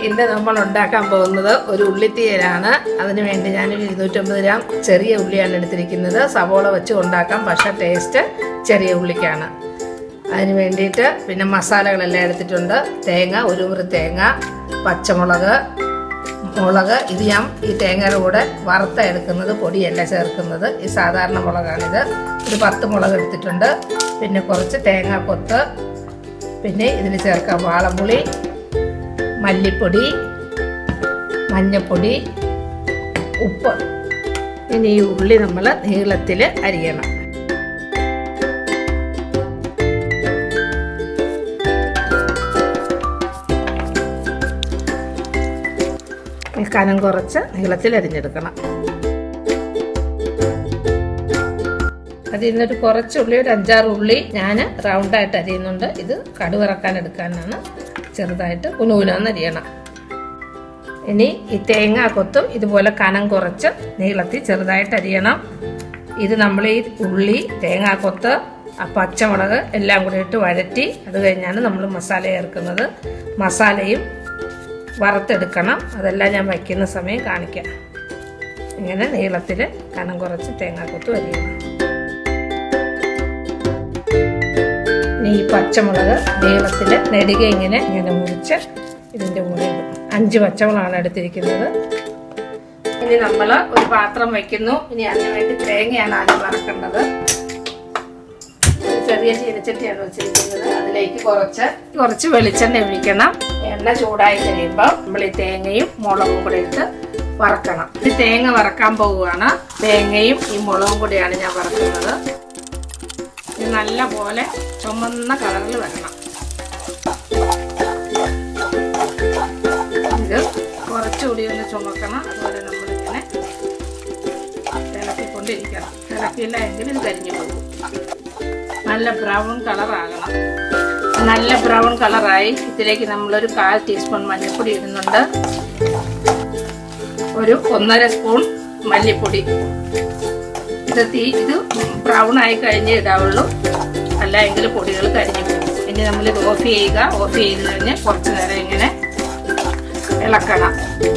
ഇന്ന് നമ്മൾ ഉണ്ടാക്കാൻ പോകുന്നത് ഒരു ഉള്ളിത്തീയലാണ് അതിന് വേണ്ടി ഞാനൊരു ഇരുന്നൂറ്റമ്പത് ഗ്രാം ചെറിയ ഉള്ളിയാണ് എടുത്തിരിക്കുന്നത് സവോള വെച്ച് ഉണ്ടാക്കാം പക്ഷേ ടേസ്റ്റ് ചെറിയ ഉള്ളിക്കാണ് അതിന് വേണ്ടിയിട്ട് പിന്നെ മസാലകളെല്ലാം എടുത്തിട്ടുണ്ട് തേങ്ങ ഒരു മുറി തേങ്ങ പച്ചമുളക് മുളക് ഇത് ഞാൻ ഈ തേങ്ങയുടെ കൂടെ വറുത്ത എടുക്കുന്നത് പൊടിയല്ല ചേർക്കുന്നത് ഈ സാധാരണ മുളകാണിത് ഒരു പത്ത് മുളക് എടുത്തിട്ടുണ്ട് പിന്നെ കുറച്ച് തേങ്ങാക്കൊത്ത് പിന്നെ ഇതിന് ചേർക്കാം വാളംപുളി മല്ലിപ്പൊടി മഞ്ഞപ്പൊടി ഉപ്പ് ഇനി ഈ ഉള്ളി നമ്മൾ നീളത്തിൽ അരിയണം ഈ കനം കുറച്ച് നീളത്തിൽ അരിഞ്ഞെടുക്കണം അതിൽ നിന്നൊരു കുറച്ച് ഉള്ളി ഒരു അഞ്ചാറ് ഉള്ളി ഞാൻ റൗണ്ടായിട്ട് അരിയുന്നുണ്ട് ഇത് കടുവിറക്കാൻ എടുക്കാനാണ് ചെറുതായിട്ട് കുനുകുനാന്ന് അരിയണം ഇനി ഈ തേങ്ങ കൊത്തും ഇതുപോലെ കനം കുറച്ച് നീളത്തിൽ ചെറുതായിട്ട് അരിയണം ഇത് നമ്മൾ ഈ ഉള്ളി തേങ്ങാക്കൊത്ത് ആ പച്ചമുളക് എല്ലാം കൂടി ഇട്ട് വഴറ്റി അത് കഴിഞ്ഞാണ് നമ്മൾ മസാല ചേർക്കുന്നത് മസാലയും വറുത്തെടുക്കണം അതെല്ലാം ഞാൻ വയ്ക്കുന്ന സമയം കാണിക്കാം ഇങ്ങനെ നീളത്തിൽ കനം കുറച്ച് തേങ്ങാക്കൊത്ത് അരിയണം ഇനി ഈ പച്ചമുളക് നീളത്തിൽ നെടുക ഇങ്ങനെ ഇങ്ങനെ മുറിച്ച് ഇതിൻ്റെ കൂടെ ഇടും അഞ്ച് പച്ചമുളകാണ് എടുത്തിരിക്കുന്നത് ഇനി നമ്മൾ ഒരു പാത്രം വയ്ക്കുന്നു ഇനി അതിന് വേണ്ടി തേങ്ങയാണ് ആദ്യം വറക്കേണ്ടത് ഒരു ചെറിയ ചീനച്ചട്ടിയാണ് വെച്ചിരിക്കുന്നത് അതിലേക്ക് കുറച്ച് കുറച്ച് വെളിച്ചെണ്ണ ഒഴിക്കണം എണ്ണ ചൂടായി കഴിയുമ്പോൾ നമ്മൾ ഈ തേങ്ങയും മുളകും കൂടെ ഇട്ട് വറക്കണം ഇത് തേങ്ങ വറക്കാൻ പോവുകയാണ് തേങ്ങയും ഈ മുളകും കൂടിയാണ് ഞാൻ വറക്കുന്നത് ഇത് നല്ല പോലെ ചുമന്ന കളറിൽ വരണം ഇത് കുറച്ചുകൂടി ഒന്ന് ചുമക്കണം അതുപോലെ നമ്മളിങ്ങനെ ഇളക്കിക്കൊണ്ടിരിക്കണം ഇളക്കിയില്ല എങ്കിൽ ഇത് കരിഞ്ഞു പോകും നല്ല ബ്രൗൺ കളറാകണം നല്ല ബ്രൗൺ കളറായി ഇതിലേക്ക് നമ്മളൊരു കാൽ ടീസ്പൂൺ മഞ്ഞൾപ്പൊടി ഇടുന്നുണ്ട് ഒരു ഒന്നര സ്പൂൺ മല്ലിപ്പൊടി ഇത് തീ ഇത് ബ്രൗൺ ആയി കഴിഞ്ഞേ ഇടാവുള്ളൂ അല്ല എങ്കിൽ പൊടികൾ കരിഞ്ഞു പോകും ഇനി നമ്മൾ ഇത് ഓഫ് ചെയ്യുക ഓഫ് ചെയ്ത് കഴിഞ്ഞ് കുറച്ച് നേരം ഇങ്ങനെ ഇളക്കണം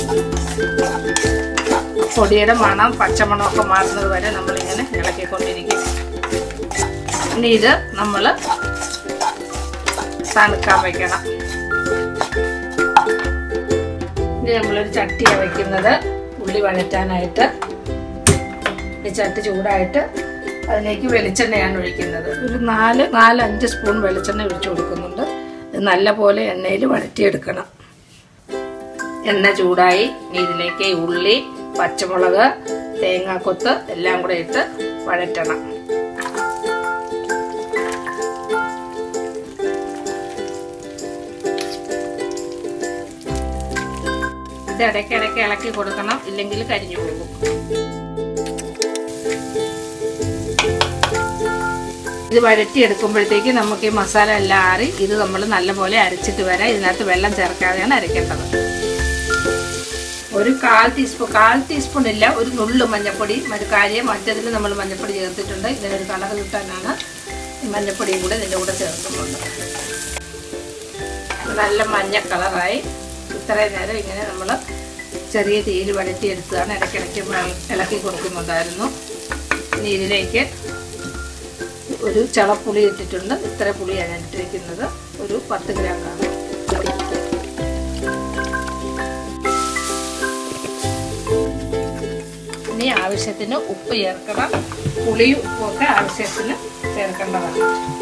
പൊടിയുടെ മണം പച്ചമണമൊക്കെ മാറുന്നത് വരെ നമ്മളിങ്ങനെ ഇളക്കിക്കൊണ്ടിരിക്കും ഇനി ഇത് നമ്മൾ തണുക്കാൻ വെക്കണം ഇനി നമ്മളൊരു ചട്ടിയാണ് വെക്കുന്നത് ഉള്ളി വഴറ്റാനായിട്ട് ഈ ചട്ടി ചൂടായിട്ട് അതിലേക്ക് വെളിച്ചെണ്ണയാണ് ഒഴിക്കുന്നത് ഒരു നാല് നാലഞ്ച് സ്പൂൺ വെളിച്ചെണ്ണ ഒഴിച്ചു കൊടുക്കുന്നുണ്ട് ഇത് നല്ല പോലെ എണ്ണയിൽ വഴറ്റിയെടുക്കണം എണ്ണ ചൂടായി ഇനി ഇതിലേക്ക് ഉള്ളി പച്ചമുളക് തേങ്ങാക്കൊത്ത് എല്ലാം കൂടെ ഇട്ട് വഴറ്റണം ഇത് ഇടയ്ക്കിടയ്ക്ക് ഇളക്കി കൊടുക്കണം ഇല്ലെങ്കിൽ കരിഞ്ഞു പോകും ഇത് വഴറ്റിയെടുക്കുമ്പോഴത്തേക്ക് നമുക്ക് ഈ മസാല എല്ലാം ആറി ഇത് നമ്മൾ നല്ലപോലെ അരച്ചിട്ട് വരാം ഇതിനകത്ത് വെള്ളം ചേർക്കാതെയാണ് അരയ്ക്കേണ്ടത് ഒരു കാൽ ടീസ്പൂൺ കാൽ ടീസ്പൂൺ ഇല്ല ഒരു നുള്ളു മഞ്ഞപ്പൊടി ഒരു കാര്യം മറ്റതിൽ നമ്മൾ മഞ്ഞപ്പൊടി ചേർത്തിട്ടുണ്ട് ഇതിനൊരു കളർ കിട്ടാനാണ് ഈ മഞ്ഞപ്പൊടിയും കൂടെ ഇതിൻ്റെ കൂടെ ചേർക്കുന്നുണ്ട് നല്ല മഞ്ഞ കളറായി ഇത്രയും നേരം ഇങ്ങനെ നമ്മൾ ചെറിയ തീയിൽ വഴറ്റിയെടുത്തതാണ് ഇടയ്ക്കിടയ്ക്ക് ഇളക്കി കൊടുക്കുന്നുണ്ടായിരുന്നു ഇനി ഇതിലേക്ക് ഒരു ചളപ്പുളി ഇട്ടിട്ടുണ്ട് ഇത്ര പുളിയാണ് ഞാൻ ഇട്ടിരിക്കുന്നത് ഒരു പത്ത് ഗ്രാം കാണും ഇനി ആവശ്യത്തിന് ഉപ്പ് ചേർക്കണം പുളിയും ഉപ്പുമൊക്കെ ആവശ്യത്തിന് ചേർക്കേണ്ടതാണ്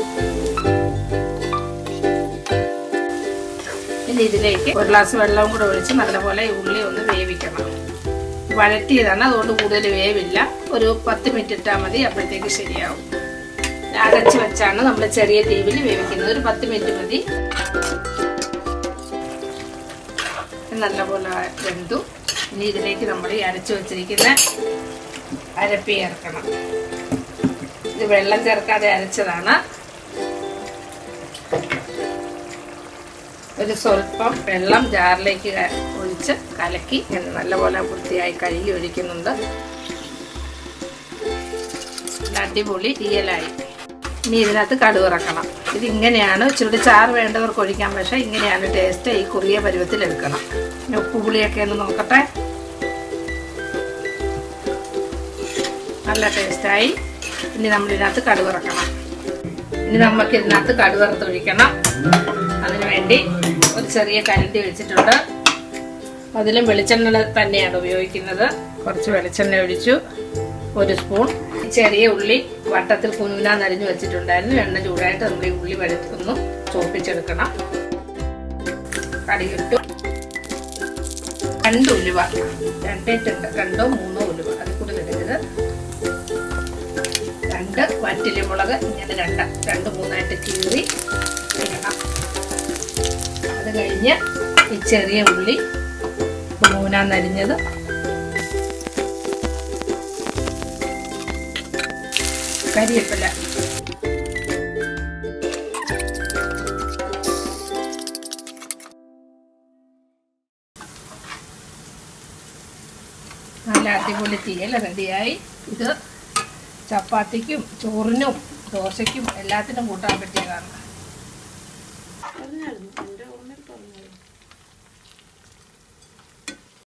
ഇനി ഇതിലേക്ക് ഒരു ഗ്ലാസ് വെള്ളവും കൂടെ ഒഴിച്ച് നല്ലപോലെ ഈ ഉള്ളി ഒന്ന് വേവിക്കണം വഴറ്റിയതാണ് അതുകൊണ്ട് കൂടുതൽ വേവില്ല ഒരു പത്ത് മിനിറ്റ് ഇട്ടാൽ മതി അപ്പോഴത്തേക്ക് ശരിയാവും അടച്ചു വെച്ചാണ് നമ്മൾ ചെറിയ തീവിൽ വേവിക്കുന്നത് ഒരു പത്ത് മിനിറ്റ് മതി നല്ലപോലെ വെന്തു ഇനി ഇതിലേക്ക് നമ്മൾ ഈ അരച്ചു വെച്ചിരിക്കുന്ന അരപ്പി ചേർക്കണം ഇത് വെള്ളം ചേർക്കാതെ അരച്ചതാണ് ഒരു സ്വല്പം വെള്ളം ജാറിലേക്ക് ഒഴിച്ച് കലക്കി നല്ലപോലെ വൃത്തിയായി കഴുകി ഒഴിക്കുന്നുണ്ട് അടിപൊളി തീയലായി ഇനി ഇതിനകത്ത് കടുക് ഇറക്കണം ഇത് ഇങ്ങനെയാണ് ഇച്ചിരി ചാറ് വേണ്ടവർക്ക് ഒഴിക്കാം പക്ഷേ ഇങ്ങനെയാണ് ടേസ്റ്റ് ഈ കുറിയ പരുവത്തിൽ എടുക്കണം ഇനി ഉപ്പ് പുളിയൊക്കെ ഒന്ന് നോക്കട്ടെ നല്ല ടേസ്റ്റായി ഇനി നമ്മൾ ഇതിനകത്ത് കടുക് ഇറക്കണം ഇനി നമുക്ക് ഇതിനകത്ത് കടുക് ഇറത്തൊഴിക്കണം അതിനു വേണ്ടി ഒരു ചെറിയ കരണ്ടി വെച്ചിട്ടുണ്ട് അതിലും വെളിച്ചെണ്ണ തന്നെയാണ് ഉപയോഗിക്കുന്നത് കുറച്ച് വെളിച്ചെണ്ണ ഒഴിച്ചു ഒരു സ്പൂൺ ചെറിയ ഉള്ളി വട്ടത്തിൽ കുനുകുനാ നരിഞ്ഞു വെച്ചിട്ടുണ്ടായിരുന്നു എണ്ണ ചൂടായിട്ട് നമ്മൾ ഈ ഉള്ളി വെളുത്തൊന്ന് ചോപ്പിച്ചെടുക്കണം കടിയിട്ടു രണ്ട് ഉലുവ രണ്ടിട്ടുണ്ട് രണ്ടോ മൂന്നോ ഉലുവ അതിൽ കൂടുതൽ ഇടരുത് രണ്ട് വറ്റിലി മുളക് ഇങ്ങനെ രണ്ട് രണ്ട് മൂന്നായിട്ട് കീറി ഇടണം അത് കഴിഞ്ഞ് ഈ ചെറിയ ഉള്ളി മൂന്നാന്നരിഞ്ഞത് കരിവേപ്പില നല്ല അടിപൊളി തീയൽ റെഡിയായി ഇത് ചപ്പാത്തിക്കും ചോറിനും ദോശയ്ക്കും എല്ലാത്തിനും കൂട്ടാൻ പറ്റിയതാണ്